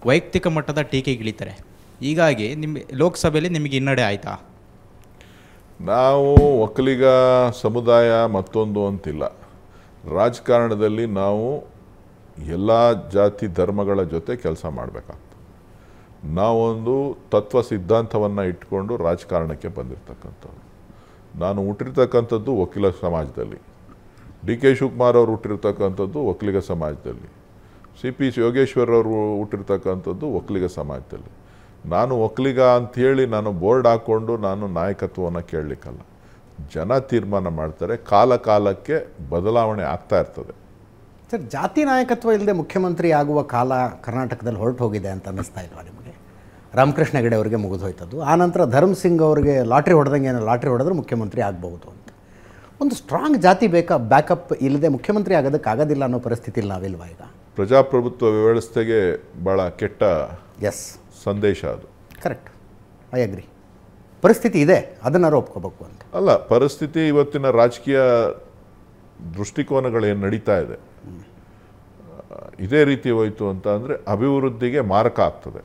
ವೈಯಕ್ತಿಕ ಮಟ್ಟದ ಟೀಕೆಗಿಳಿತಾರೆ ಹೀಗಾಗಿ ನಿಮ್ಮ ಲೋಕಸಭೆಯಲ್ಲಿ ನಿಮಗೆ ಹಿನ್ನಡೆ ಆಯಿತಾ ನಾವು ಒಕ್ಕಲಿಗ ಸಮುದಾಯ ಮತ್ತೊಂದು ಅಂತಿಲ್ಲ ರಾಜಕಾರಣದಲ್ಲಿ ನಾವು ಎಲ್ಲ ಜಾತಿ ಧರ್ಮಗಳ ಜೊತೆ ಕೆಲಸ ಮಾಡಬೇಕಾಗ್ತದೆ ನಾವೊಂದು ತತ್ವ ಸಿದ್ಧಾಂತವನ್ನು ಇಟ್ಕೊಂಡು ರಾಜಕಾರಣಕ್ಕೆ ಬಂದಿರತಕ್ಕಂಥವ್ರು ನಾನು ಹುಟ್ಟಿರ್ತಕ್ಕಂಥದ್ದು ವಕೀಲ ಸಮಾಜದಲ್ಲಿ ಡಿ ಕೆ ಶಿವಕುಮಾರ್ ಅವರು ಹುಟ್ಟಿರ್ತಕ್ಕಂಥದ್ದು ಒಕ್ಕಲಿಗ ಸಮಾಜದಲ್ಲಿ ಸಿ ಪಿ ಯೋಗೇಶ್ವರ್ ಅವರು ಹುಟ್ಟಿರ್ತಕ್ಕಂಥದ್ದು ಒಕ್ಕಲಿಗ ಸಮಾಜದಲ್ಲಿ ನಾನು ಒಕ್ಕಲಿಗ ಅಂಥೇಳಿ ನಾನು ಬೋರ್ಡ್ ಹಾಕ್ಕೊಂಡು ನಾನು ನಾಯಕತ್ವವನ್ನು ಕೇಳಲಿಕ್ಕಲ್ಲ ಜನ ತೀರ್ಮಾನ ಮಾಡ್ತಾರೆ ಕಾಲ ಕಾಲಕ್ಕೆ ಬದಲಾವಣೆ ಆಗ್ತಾ ಇರ್ತದೆ ಸರ್ ಜಾತಿ ನಾಯಕತ್ವ ಇಲ್ಲದೆ ಮುಖ್ಯಮಂತ್ರಿ ಆಗುವ ಕಾಲ ಕರ್ನಾಟಕದಲ್ಲಿ ಹೊರಟು ಹೋಗಿದೆ ಅಂತ ಅನ್ನಿಸ್ತಾ ಇಲ್ವಾ ನಿಮಗೆ ರಾಮಕೃಷ್ಣ ಹೆಗಡೆ ಅವರಿಗೆ ಮುಗಿದು ಹೋಯ್ತದ್ದು ಆನಂತರ ಧರ್ಮ್ ಸಿಂಗ್ ಅವರಿಗೆ ಲಾಟ್ರಿ ಹೊಡೆದಂಗೆ ಏನೋ ಲಾಟ್ರಿ ಹೊಡೆದ್ರೆ ಮುಖ್ಯಮಂತ್ರಿ ಆಗಬಹುದು ಅಂತ ಒಂದು ಸ್ಟ್ರಾಂಗ್ ಜಾತಿ ಬೇಕಾ ಬ್ಯಾಕಪ್ ಇಲ್ಲದೆ ಮುಖ್ಯಮಂತ್ರಿ ಆಗೋದಕ್ಕೆ ಆಗೋದಿಲ್ಲ ಅನ್ನೋ ಪರಿಸ್ಥಿತಿಲಿ ನಾವಿಲ್ವಾ ಈಗ ಪ್ರಜಾಪ್ರಭುತ್ವ ವ್ಯವಸ್ಥೆಗೆ ಭಾಳ ಕೆಟ್ಟ ಎಸ್ ಸಂದೇಶ ಅದು ಕರೆಕ್ಟ್ ಐ ಅಗ್ರಿ ಪರಿಸ್ಥಿತಿ ಇದೆ ಅದನ್ನಾರು ಒಪ್ಕೋಬೇಕು ಅಂತ ಅಲ್ಲ ಪರಿಸ್ಥಿತಿ ಇವತ್ತಿನ ರಾಜಕೀಯ ದೃಷ್ಟಿಕೋನಗಳೇನು ನಡೀತಾ ಇದೆ ಆ, ಇದೇ ರೀತಿ ಹೋಯಿತು ಅಂತ ಅಂದರೆ ಅಭಿವೃದ್ಧಿಗೆ ಮಾರಕ ಆಗ್ತದೆ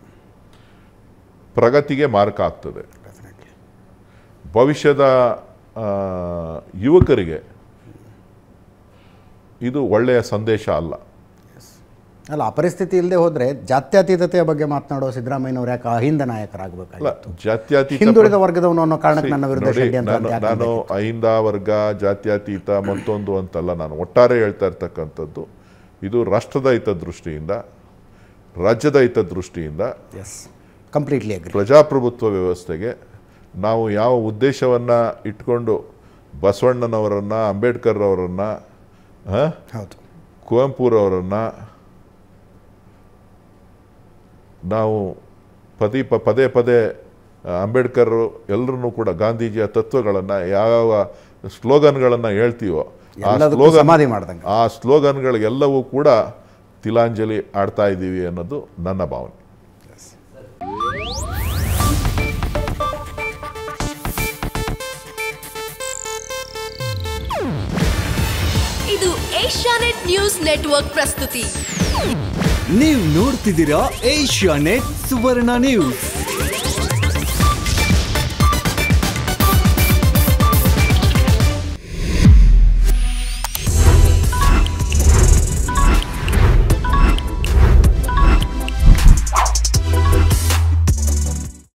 ಪ್ರಗತಿಗೆ ಮಾರಕ ಆಗ್ತದೆ ಡೆಫಿನೆಟ್ಲಿ ಭವಿಷ್ಯದ ಆ, ಯುವಕರಿಗೆ ಇದು ಒಳ್ಳೆಯ ಸಂದೇಶ ಅಲ್ಲ ಅಲ್ಲ ಆ ಪರಿಸ್ಥಿತಿ ಇಲ್ಲದೆ ಹೋದರೆ ಜಾತ್ಯತೀತತೆಯ ಬಗ್ಗೆ ಮಾತನಾಡೋ ಸಿದ್ದರಾಮಯ್ಯನವ್ರು ಯಾಕೆ ಅಹಿಂದ ಅಲ್ಲ ನಾಯಕರಾಗಬೇಕಾಗಿತ್ತು ಜಾತ್ಯತೀತ ಹಿಂದುಳಿದ ವರ್ಗದವನು ಅನ್ನೋ ಕಾರಣಕ್ಕೆ ನನ್ನ ವಿರುದ್ಧ ನೋಡಿ, ಷಡ್ಯಂತ್ರ ನಾನು ಅಂತ ಯಾಕೆ ನಾನು ಮಾಡ್ಬೇಕು? ಅಹಿಂದ ವರ್ಗ ಜಾತ್ಯತೀತ ಮತ್ತೊಂದು ಅಂತಲ್ಲ ನಾನು ಒಟ್ಟಾರೆ ಹೇಳ್ತಾ ಇರ್ತಕ್ಕಂಥದ್ದು ಇದು ರಾಷ್ಟ್ರದ ಹಿತದೃಷ್ಟಿಯಿಂದ ರಾಜ್ಯದ ಹಿತದೃಷ್ಟಿಯಿಂದ ಎಸ್ ಕಂಪ್ಲೀಟ್ಲಿ ಅಗ್ರಿ ಪ್ರಜಾಪ್ರಭುತ್ವ ವ್ಯವಸ್ಥೆಗೆ ನಾವು ಯಾವ ಉದ್ದೇಶವನ್ನು ಇಟ್ಕೊಂಡು ಬಸವಣ್ಣನವರನ್ನು ಅಂಬೇಡ್ಕರ್ ಅವರನ್ನು ಹೌದು ಕುವೆಂಪುರವರನ್ನು ನಾವು ಪದಿ ಪ ಪದೇ ಪದೇ ಆ, ಅಂಬೇಡ್ಕರ್ ಎಲ್ಲರನ್ನೂ ಕೂಡ ಗಾಂಧೀಜಿಯ ತತ್ವಗಳನ್ನು ಯಾವ ಸ್ಲೋಗನ್ಗಳನ್ನು ಹೇಳ್ತೀವೋ ಆ ಎಲ್ಲದಕ್ಕೂ ಸ್ಲೋಗನ್ ಸಮಾಧಿ ಮಾಡ್ದಂಗೆ ಆ ಸ್ಲೋಗನ್ಗಳಿಗೆಲ್ಲವೂ ಕೂಡ ತಿಲಾಂಜಲಿ ಆಡ್ತಾ ಇದ್ದೀವಿ ಅನ್ನೋದು ನನ್ನ ಭಾವನೆ ಇದು ಏಷ್ಯಾನೆಟ್ ನ್ಯೂಸ್ ನೆಟ್ವರ್ಕ್ ಪ್ರಸ್ತುತಿ ನೀವು ನೋಡ್ತಿದ್ದೀರಾ ಏಷ್ಯಾ ನೆಟ್ ಸುವರ್ಣ ನ್ಯೂಸ್